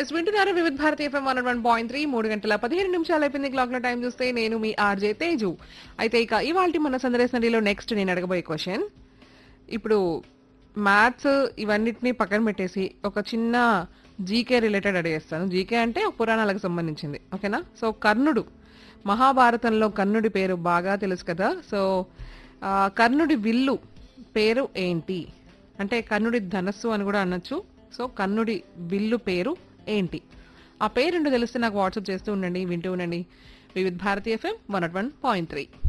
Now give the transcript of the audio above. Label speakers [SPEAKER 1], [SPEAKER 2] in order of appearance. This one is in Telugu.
[SPEAKER 1] ఎస్ వింటున్నారు Vividh Bharati FM one one point three మూడు గంటల పదిహేను నిమిషాలు అయిపోయింది క్లాక్ లో టైం చూస్తే నేను మీ ఆర్జే తేజు అయితే ఇక ఇవాళ మన సందర్శనలో నెక్స్ట్ నేను అడగబోయే క్వశ్చన్ ఇప్పుడు మ్యాథ్స్ ఇవన్నిటిని పక్కన పెట్టేసి ఒక చిన్న జీకే రిలేటెడ్ అడిగేస్తాను జీకే అంటే ఒక పురాణాలకు సంబంధించింది ఓకేనా సో కర్ణుడు మహాభారతంలో కర్ణుడి పేరు బాగా తెలుసు కదా సో ఆ, కర్ణుడి విల్లు పేరు ఏంటి అంటే కర్ణుడి ధనస్సు అని కూడా అనొచ్చు సో కర్ణుడి విల్లు పేరు ఏంటి ఆ పేరు తెలిస్తే నాకు వాట్సాప్ చేస్తూ ఉండండి వింటూ ఉండండి Vividh Bharati FM one one point three